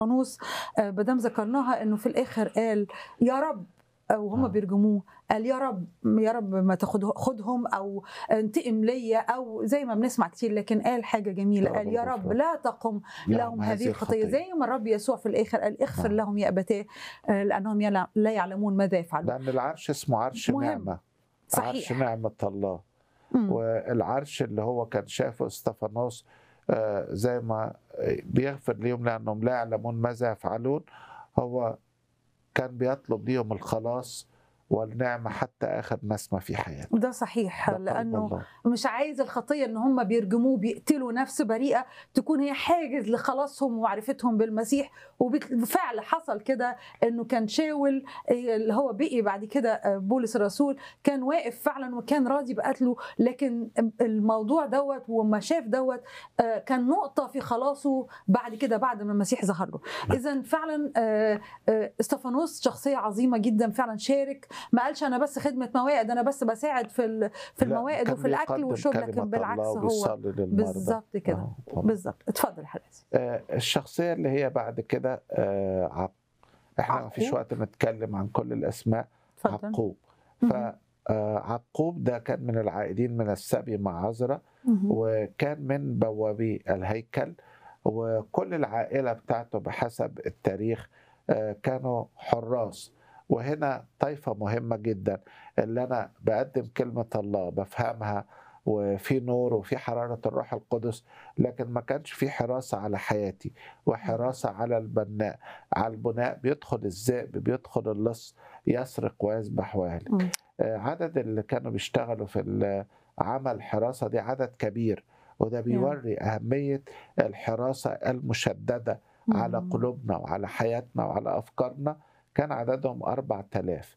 فانوس مادام ذكرناها انه في الاخر قال يا رب وهم آه. بيرجموه قال يا رب يا رب ما تاخد خدهم او انتقم ليا او زي ما بنسمع كتير لكن قال حاجه جميله يا قال رب يا رب الغفران. لا تقم لهم هذه الخطيه زي ما الرب يسوع في الاخر قال اغفر آه. لهم يا ابتاه آه، لانهم يلا- لا يعلمون ماذا يفعلون لأن العرش اسمه عرش مهم. نعمة عرش صحيح نعمة الله مم. والعرش اللي هو كان شافه استفانوس آه، زي ما بيغفر ليهم لأنهم لا يعلمون ماذا يفعلون هو كان بيطلب ليهم الخلاص والنعمة حتى آخر نسمة في حياته ده صحيح ده قلب لانه الله. مش عايز الخطيه ان هم بيرجموه بيقتلوا نفس بريئه تكون هي حاجز لخلاصهم ومعرفتهم بالمسيح وبالفعل حصل كده انه كان شاول آه، اللي هو بقي بعد كده آه، بولس الرسول كان واقف فعلا وكان راضي بقتله لكن الموضوع دوت وما شاف دوت آه، كان نقطه في خلاصه بعد كده بعد ما المسيح ظهر له نعم. اذا فعلا آه، آه، استفانوس شخصيه عظيمه جدا فعلا شارك ما قالش انا بس خدمه موائد انا بس بساعد في ال- في لا، الموائد كان وفي الاكل بيقدم والشرب كلمة لكن بالعكس الله هو وبيصلي للمرضى بالظبط كده آه، طبعا. بالظبط اتفضل حضرتك آه، الشخصية اللي هي بعد كده آه، عق... احنا ما فيش عقوب. وقت نتكلم عن كل الأسماء اتفضل عقوب مهم. فعقوب ده كان من العائدين من السبي مع عزرا مهم. وكان من بوابي الهيكل وكل العائلة بتاعته بحسب التاريخ آه، كانوا حراس وهنا طائفة مهمة جدا اللي أنا بقدم كلمة الله بفهمها وفي نور وفي حرارة الروح القدس لكن ما كانش في حراسة على حياتي وحراسة على البناء على البناء بيدخل الذئب بيدخل اللص يسرق ويذبح ويهلك مم. آه، عدد اللي كانوا بيشتغلوا في ال- عمل حراسة دي عدد كبير وده بيوري أهمية الحراسة المشددة على مم. قلوبنا وعلى حياتنا وعلى أفكارنا كان عددهم 4000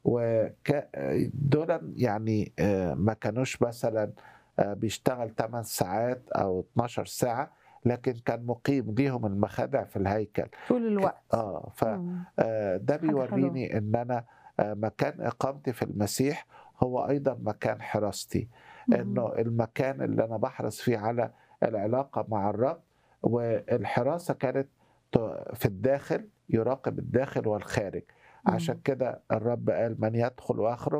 ودول يعني آه، ما كانوش مثلا آه، بيشتغل 8 ساعات أو 12 ساعة لكن كان مقيم ليهم المخادع في الهيكل طول الوقت اه ف مم. آه، ده حاجة حلوة. بيوريني ان انا آه، مكان اقامتي في المسيح هو ايضا مكان حراستي انه المكان اللي انا بحرص فيه على العلاقه مع الرب والحراسه كانت ت- في الداخل يراقب الداخل والخارج مم. عشان كده الرب قال من يدخل ويخرج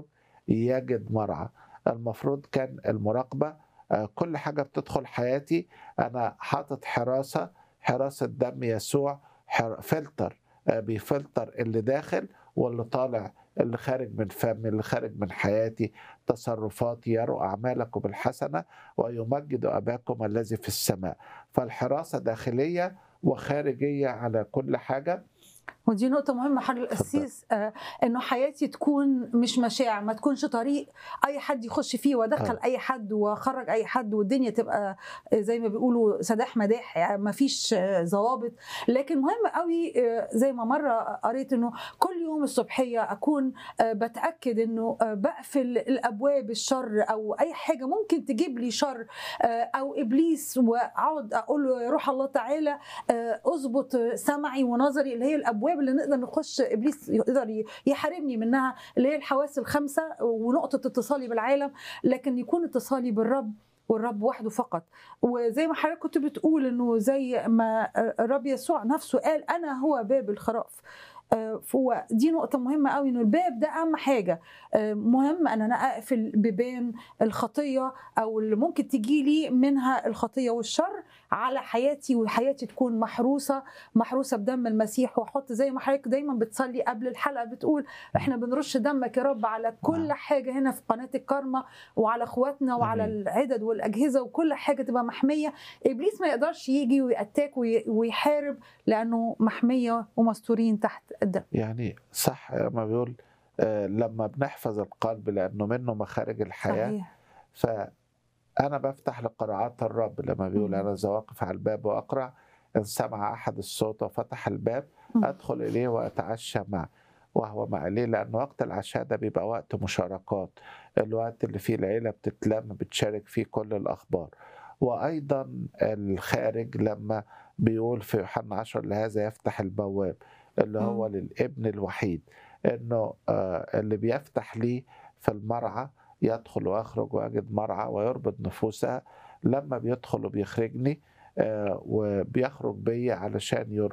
يجد مرعى المفروض كان المراقبه آه، كل حاجه بتدخل حياتي انا حاطط حراسه حراسه دم يسوع حر- فلتر آه، بيفلتر اللي داخل واللي طالع اللي خارج من فمي اللي خارج من حياتي تصرفاتي يروا أعمالكم بالحسنة ويمجد أباكم الذي في السماء فالحراسة داخلية وخارجية على كل حاجة ودي نقطة مهمة حضر القسيس آه انه حياتي تكون مش مشاع ما تكونش طريق اي حد يخش فيه وادخل آه. اي حد واخرج اي حد والدنيا تبقى آه، زي ما بيقولوا سداح مداح يعني ما فيش آه، ضوابط لكن مهم قوي آه، زي ما مرة قريت انه كل يوم الصبحية اكون آه، بتأكد انه آه، بقفل الابواب الشر او اي حاجة ممكن تجيب لي شر آه، او ابليس واقعد اقول له يا روح الله تعالى آه، اظبط سمعي ونظري اللي هي الابواب اللي نقدر نخش ابليس يقدر ي- يحاربني منها اللي هي الحواس الخمسه ونقطه اتصالي بالعالم لكن يكون اتصالي بالرب والرب وحده فقط وزي ما حضرتك كنت بتقول انه زي ما الرب يسوع نفسه قال انا هو باب الخراف آه، فهو دي نقطة مهمة قوي انه الباب ده أهم حاجة آه، مهم ان انا اقفل بيبان الخطية او اللي ممكن تجي لي منها الخطية والشر على حياتي وحياتي تكون محروسة محروسة بدم المسيح واحط زي ما حضرتك دايما بتصلي قبل الحلقة بتقول احنا بنرش دمك يا رب على كل نعم. حاجة هنا في قناة الكرمة وعلى اخواتنا وعلى آمين. العدد والاجهزة وكل حاجة تبقى محمية ابليس ما يقدرش يجي ويأتاك وي- ويحارب لانه محمية ومستورين تحت الدم يعني صح ما بيقول آه، لما بنحفظ القلب لأنه منه مخارج الحياة صحيح فأنا بفتح لقراءات الرب لما بيقول مم. أنا إذا واقف على الباب وأقرع إن سمع أحد الصوت وفتح الباب مم. أدخل إليه وأتعشى معه وهو مع ليه لأن وقت العشاء ده بيبقى وقت مشاركات الوقت اللي فيه العيلة بتتلم بتشارك فيه كل الأخبار وأيضا الخارج لما بيقول في يوحنا 10 لهذا يفتح البواب اللي هو مم. للابن الوحيد إنه آه، اللي بيفتح ليه في المرعى يدخل ويخرج ويجد مرعى ويربط نفوسها لما بيدخل وبيخرجني آه، وبيخرج بيا علشان يربط